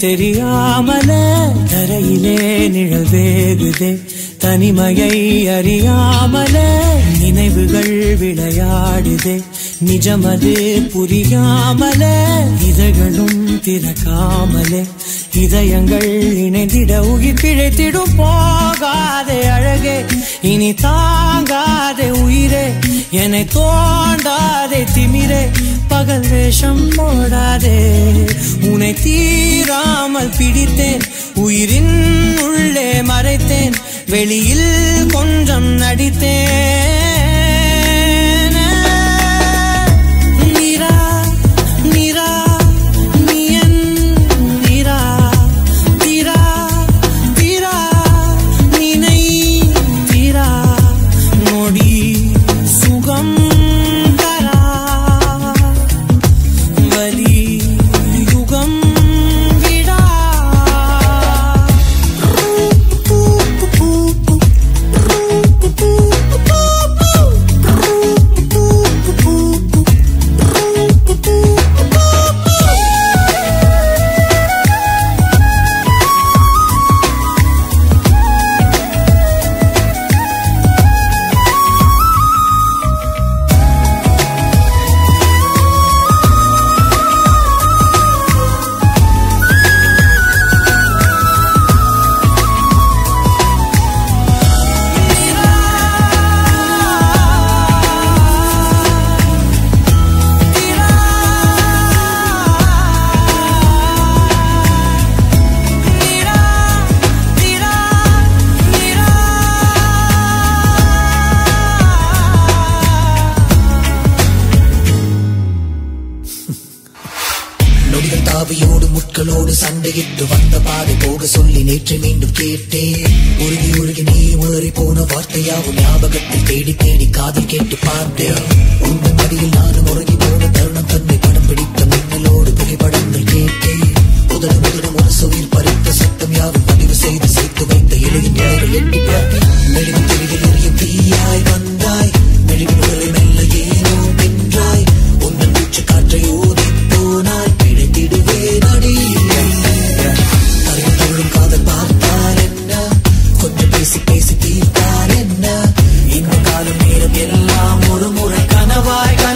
தெரியாமல தரையிலே நிழல் வேகுதே தனிமையை அறியாமல நினைவுகள் விளையாடுதே நிஜமது புரியாமல இதழ்களும் திறக்காமலே இதயங்கள் இணைந்திட உயிர் பிழைத்திடும் போகாதே அழகே இனி தாங்காதே உயிரே என்னை தோண்டாதே திமிரே பகல் வேஷம் போடாதே உன்னை தீராமல் பிடித்தேன் உயிரின் உள்ளே மறைத்தேன் வெளியில் கொஞ்சம் நடித்தேன் நிரா நிரா நீ என் நிரா தீரா தீரா நினை தீரா நொடி சுகம் தரா வலி யுகம் விடா நொடிகள் தாவியோடு முட்களோடு சண்டையிட்டு வந்த பாதை போக சொல்லி நேற்று மீண்டும் கேட்டேன் உருகி உருகி நீ உளறி போன வார்த்தையாவும் ஞாபகத்தில் தேடி தேடி காதில் கேட்டு பார்த்தேன் உந்த மடியில் நானும் உறங்கி போன தருணம் தன்னை படம் பிடித்த மின்னலோடு புகைப்படங்கள் கேட்டேன் முதல் முதலும் ஒரு சுயில் பறித்த சத்தம் யாவும் பதிவு செய்து சேர்த்து வைத்த எளிய நிலைகள் எட்டி பார்த்தேன் மெழுகு தெளிவில் எரியும் தீயாய் வந்தாய் மெழுகு முதலை மெல்ல ஏனோ வென்றாய் உந்தன் மூச்சு காற்றை ஊதி போனாய் பிழைத்திடுவேன் அடி அறிவுறும் காதல் பார்த்தால் என்ன கொஞ்சம் பேசி பேசி தீர்த்தால் என்ன இந்த காலம் நேரம் எல்லாம் ஒரு முறை கனவாய் கனவாய்